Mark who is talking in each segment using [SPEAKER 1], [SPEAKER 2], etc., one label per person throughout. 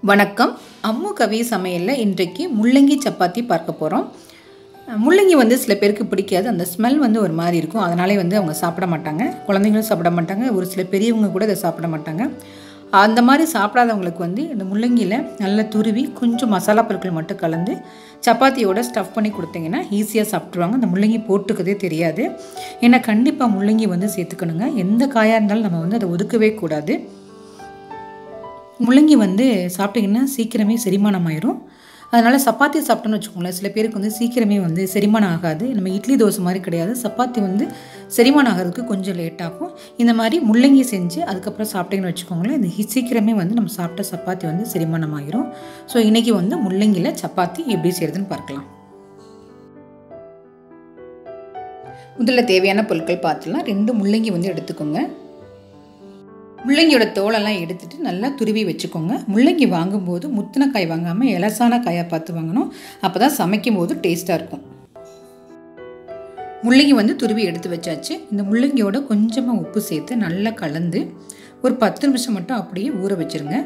[SPEAKER 1] வணக்கம் அம்மு கவி சமையலில் இன்றைக்கு முள்ளங்கி சப்பாத்தி பார்க்க போகிறோம் முள்ளங்கி வந்து சில பேருக்கு பிடிக்காது அந்த ஸ்மெல் வந்து ஒரு மாதிரி இருக்கும் அதனாலே வந்து அவங்க சாப்பிட மாட்டாங்க குழந்தைங்களும் சாப்பிட மாட்டாங்க ஒரு சில பெரியவங்க கூட இதை சாப்பிட மாட்டாங்க அந்த மாதிரி சாப்பிடாதவங்களுக்கு வந்து இந்த முள்ளங்கியில் நல்லா துருவி கொஞ்சம் மசாலா பொருட்கள் மட்டும் கலந்து சப்பாத்தியோட ஸ்டஃப் பண்ணி கொடுத்தீங்கன்னா ஈஸியாக சாப்பிட்ருவாங்க அந்த முள்ளங்கி போட்டுக்கதே தெரியாது ஏன்னா கண்டிப்பாக முள்ளங்கி வந்து சேர்த்துக்கணுங்க எந்த காயாக இருந்தாலும் நம்ம வந்து அதை ஒதுக்கவே கூடாது முள்ளங்கி வந்து சாப்பிட்டிங்கன்னா சீக்கிரமே செரிமானம் ஆயிரும் அதனால் சப்பாத்தி சாப்பிட்டோன்னு வச்சுக்கோங்களேன் சில பேருக்கு வந்து சீக்கிரமே வந்து செரிமானம் ஆகாது நம்ம இட்லி தோசை மாதிரி கிடையாது சப்பாத்தி வந்து செரிமானம் ஆகிறதுக்கு கொஞ்சம் லேட் ஆகும் இந்த மாதிரி முள்ளங்கி செஞ்சு அதுக்கப்புறம் சாப்பிட்டீங்கன்னு வச்சுக்கோங்களேன் இது ஹி- சீக்கிரமே வந்து நம்ம சாப்பிட்ட சப்பாத்தி வந்து செரிமானம் ஆகிரும் ஸோ இன்றைக்கி வந்து முள்ளங்கியில் சப்பாத்தி எப்படி செய்கிறதுன்னு பார்க்கலாம் முதல்ல தேவையான பொருட்கள் பார்த்துலாம் ரெண்டு முள்ளங்கி வந்து எடுத்துக்கோங்க முள்ளங்கியோட தோலெல்லாம் எடுத்துட்டு நல்லா துருவி வச்சுக்கோங்க முள்ளங்கி வாங்கும்போது முத்தின காய் வாங்காமல் இலசான காயாக பார்த்து வாங்கணும் அப்போ தான் சமைக்கும் போது டேஸ்ட்டாக இருக்கும் முள்ளங்கி வந்து துருவி எடுத்து வச்சாச்சு இந்த முள்ளங்கியோட கொஞ்சமாக உப்பு சேர்த்து நல்லா கலந்து ஒரு பத்து நிமிஷம் மட்டும் அப்படியே ஊற வச்சிருங்க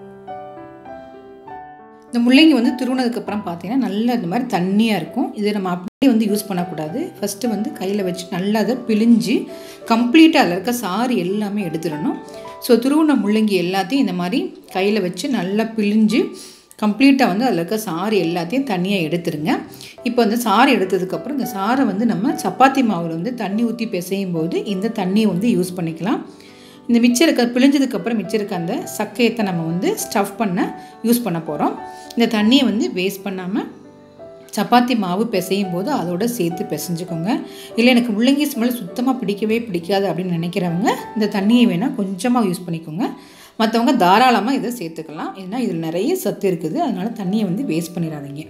[SPEAKER 1] இந்த முள்ளங்கி வந்து துருவினதுக்கப்புறம் பார்த்தீங்கன்னா நல்லா இந்த மாதிரி தண்ணியாக இருக்கும் இதை நம்ம அப்படியே வந்து யூஸ் பண்ணக்கூடாது ஃபஸ்ட்டு வந்து கையில் வச்சு நல்லா அதை பிழிஞ்சு கம்ப்ளீட்டாக அதில் இருக்க சாறு எல்லாமே எடுத்துடணும் ஸோ துருவின முள்ளங்கி எல்லாத்தையும் இந்த மாதிரி கையில் வச்சு நல்லா பிழிஞ்சு கம்ப்ளீட்டாக வந்து அதில் இருக்க சாறு எல்லாத்தையும் தனியாக எடுத்துருங்க இப்போ வந்து சாறு எடுத்ததுக்கப்புறம் இந்த சாறை வந்து நம்ம சப்பாத்தி மாவில் வந்து தண்ணி ஊற்றி பிசையும் போது இந்த தண்ணியை வந்து யூஸ் பண்ணிக்கலாம் இந்த மிச்சம் இருக்க பிழிஞ்சதுக்கப்புறம் மிச்சம் இருக்க அந்த சக்கையத்தை நம்ம வந்து ஸ்டஃப் பண்ண யூஸ் பண்ண போகிறோம் இந்த தண்ணியை வந்து வேஸ்ட் பண்ணாமல் சப்பாத்தி மாவு பிசையும் போது அதோட சேர்த்து பிசைஞ்சுக்கோங்க இல்லை எனக்கு முள்ளங்கி ஸ்மெல் சுத்தமாக பிடிக்கவே பிடிக்காது அப்படின்னு நினைக்கிறவங்க இந்த தண்ணியை வேணால் கொஞ்சமாக யூஸ் பண்ணிக்கோங்க மற்றவங்க தாராளமாக இதை சேர்த்துக்கலாம் ஏன்னா இதில் நிறைய சத்து இருக்குது அதனால் தண்ணியை வந்து வேஸ்ட் பண்ணிடாதீங்க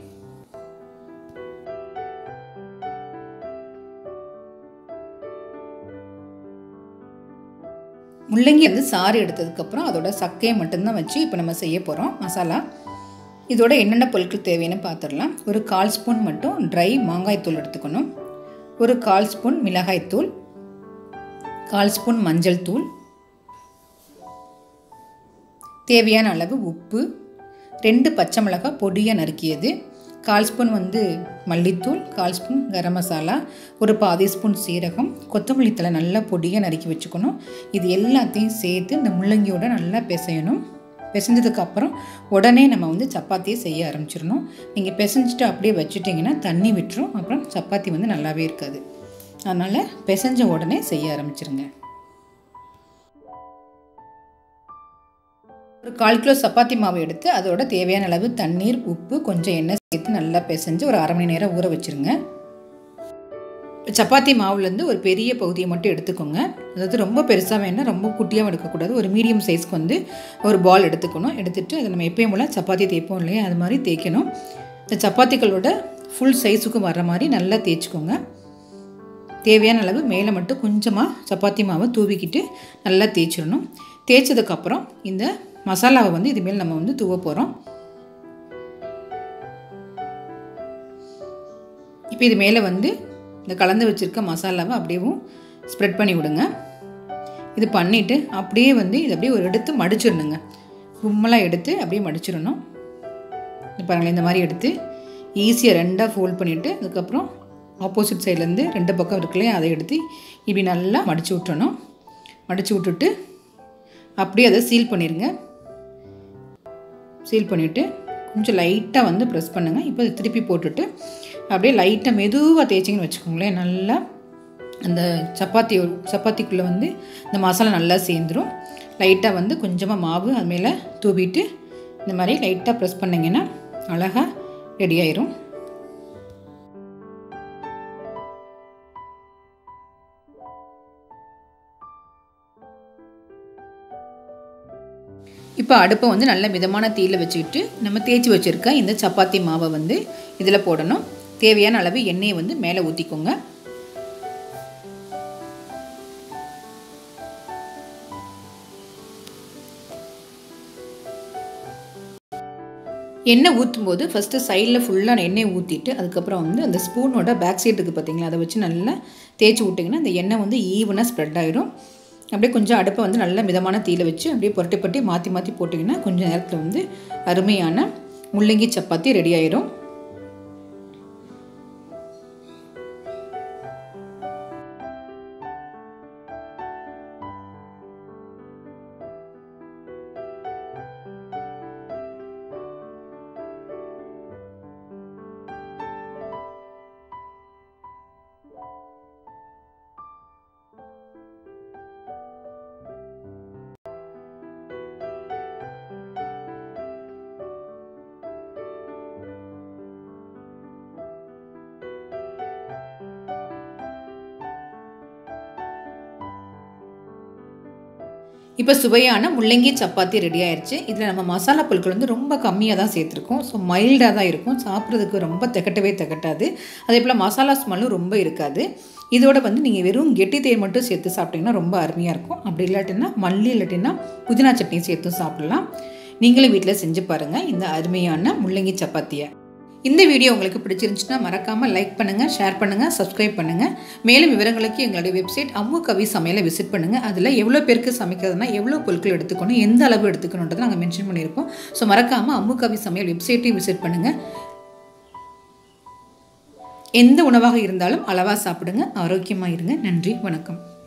[SPEAKER 1] முள்ளங்கி வந்து சாறு எடுத்ததுக்கப்புறம் அதோட சக்கையை மட்டும்தான் வச்சு இப்போ நம்ம செய்ய போகிறோம் மசாலா இதோட என்னென்ன பொருட்கள் தேவைன்னு பார்த்துடலாம் ஒரு கால் ஸ்பூன் மட்டும் ட்ரை மாங்காய் தூள் எடுத்துக்கணும் ஒரு கால் ஸ்பூன் மிளகாய் தூள் கால் ஸ்பூன் மஞ்சள் தூள் தேவையான அளவு உப்பு ரெண்டு பச்சை மிளகாய் பொடியாக நறுக்கியது கால் ஸ்பூன் வந்து மல்லித்தூள் கால் ஸ்பூன் கரம் மசாலா ஒரு பாதி ஸ்பூன் சீரகம் கொத்தமல்லி தழை நல்லா பொடியாக நறுக்கி வச்சுக்கணும் இது எல்லாத்தையும் சேர்த்து இந்த முள்ளங்கியோட நல்லா பிசையணும் பிசைஞ்சதுக்கு அப்புறம் உடனே நம்ம வந்து சப்பாத்தியை செய்ய ஆரம்பிச்சிடணும் நீங்கள் பிசைஞ்சிட்டு அப்படியே வச்சுட்டிங்கன்னா தண்ணி விட்டுரும் அப்புறம் சப்பாத்தி வந்து நல்லாவே இருக்காது அதனால் பிசைஞ்ச உடனே செய்ய ஆரம்பிச்சிருங்க ஒரு கால் கிலோ சப்பாத்தி மாவு எடுத்து அதோட தேவையான அளவு தண்ணீர் உப்பு கொஞ்சம் எண்ணெய் சேர்த்து நல்லா பிசைஞ்சு ஒரு அரை மணி நேரம் ஊற வச்சுருங்க சப்பாத்தி மாவுலேருந்து ஒரு பெரிய பகுதியை மட்டும் எடுத்துக்கோங்க அதாவது ரொம்ப பெருசாக வேண்டாம் ரொம்ப குட்டியாகவும் எடுக்கக்கூடாது ஒரு மீடியம் சைஸ்க்கு வந்து ஒரு பால் எடுத்துக்கணும் எடுத்துட்டு அதை நம்ம எப்பயும் போல் சப்பாத்தி தேய்ப்போம் இல்லையா அது மாதிரி தேய்க்கணும் இந்த சப்பாத்திகளோட ஃபுல் சைஸுக்கு வர்ற மாதிரி நல்லா தேய்ச்சிக்கோங்க தேவையான அளவு மேலே மட்டும் கொஞ்சமாக சப்பாத்தி மாவை தூவிக்கிட்டு நல்லா தேய்ச்சிடணும் தேய்ச்சதுக்கப்புறம் இந்த மசாலாவை வந்து இது மேல் நம்ம வந்து தூவ போகிறோம் இப்போ இது மேலே வந்து இந்த கலந்து வச்சுருக்க மசாலாவை அப்படியேவும் ஸ்ப்ரெட் பண்ணி விடுங்க இது பண்ணிவிட்டு அப்படியே வந்து இது அப்படியே ஒரு எடுத்து மடிச்சிடணுங்க கும்மலாக எடுத்து அப்படியே மடிச்சிடணும் இது பாருங்களேன் இந்த மாதிரி எடுத்து ஈஸியாக ரெண்டாக ஃபோல்ட் பண்ணிவிட்டு அதுக்கப்புறம் ஆப்போசிட் சைட்லேருந்து ரெண்டு பக்கம் இருக்குல்லையே அதை எடுத்து இப்படி நல்லா மடித்து விட்டுறணும் மடித்து விட்டுட்டு அப்படியே அதை சீல் பண்ணிடுங்க சீல் பண்ணிவிட்டு கொஞ்சம் லைட்டாக வந்து ப்ரெஸ் பண்ணுங்கள் இப்போ இதை திருப்பி போட்டுட்டு அப்படியே லைட்டாக மெதுவாக தேய்ச்சிங்கன்னு வச்சுக்கோங்களேன் நல்லா அந்த சப்பாத்தி சப்பாத்திக்குள்ளே வந்து இந்த மசாலா நல்லா சேர்ந்துரும் லைட்டாக வந்து கொஞ்சமாக மாவு அது மேலே தூவிட்டு இந்த மாதிரி லைட்டாக ப்ரெஸ் பண்ணிங்கன்னா அழகாக ரெடி ஆயிரும் இப்போ அடுப்பை வந்து நல்ல மிதமான தீயில் வச்சுக்கிட்டு நம்ம தேய்ச்சி வச்சுருக்க இந்த சப்பாத்தி மாவை வந்து இதில் போடணும் தேவையான அளவு எண்ணெயை வந்து மேலே ஊற்றிக்கோங்க எண்ணெய் ஊற்றும் போது ஃபஸ்ட்டு சைடில் ஃபுல்லாக எண்ணெய் ஊற்றிட்டு அதுக்கப்புறம் வந்து அந்த ஸ்பூனோட பேக் சைடு இருக்குது பார்த்தீங்களா அதை வச்சு நல்லா தேய்ச்சி விட்டிங்கன்னா அந்த எண்ணெய் வந்து ஈவனாக ஸ்ப்ரெட் ஆகிடும் அப்படியே கொஞ்சம் அடுப்பை வந்து நல்ல மிதமான தீயில வச்சு அப்படியே புரட்டி புரட்டி மாற்றி மாற்றி போட்டிங்கன்னா கொஞ்சம் நேரத்தில் வந்து அருமையான முள்ளங்கி சப்பாத்தி ரெடி ஆயிரும் இப்போ சுவையான முள்ளங்கி சப்பாத்தி ரெடி ஆயிடுச்சு இதில் நம்ம மசாலா பொருட்கள் வந்து ரொம்ப கம்மியாக தான் சேர்த்துருக்கோம் ஸோ மைல்டாக தான் இருக்கும் சாப்பிட்றதுக்கு ரொம்ப திகட்டவே திகட்டாது அதே போல் மசாலா ஸ்மெல்லும் ரொம்ப இருக்காது இதோட வந்து நீங்கள் வெறும் கெட்டி தேர் மட்டும் சேர்த்து சாப்பிட்டீங்கன்னா ரொம்ப அருமையாக இருக்கும் அப்படி இல்லாட்டின்னா மல்லி இல்லாட்டின்னா புதினா சட்னி சேர்த்தும் சாப்பிடலாம் நீங்களும் வீட்டில் செஞ்சு பாருங்கள் இந்த அருமையான முள்ளங்கி சப்பாத்தியை இந்த வீடியோ உங்களுக்கு பிடிச்சிருந்துச்சுன்னா மறக்காமல் லைக் பண்ணுங்கள் ஷேர் பண்ணுங்கள் சப்ஸ்கிரைப் பண்ணுங்கள் மேலும் விவரங்களுக்கு எங்களுடைய வெப்சைட் அம்மு கவி சமையலை விசிட் பண்ணுங்கள் அதில் எவ்வளோ பேருக்கு சமைக்கிறதுனா எவ்வளோ பொருட்கள் எடுத்துக்கணும் எந்த அளவு எடுத்துக்கணுன்றதை நாங்கள் மென்ஷன் பண்ணியிருக்கோம் ஸோ மறக்காமல் அம்மு கவி சமையல் வெப்சைட்டையும் விசிட் பண்ணுங்கள் எந்த உணவாக இருந்தாலும் அளவாக சாப்பிடுங்க ஆரோக்கியமாக இருங்க நன்றி வணக்கம்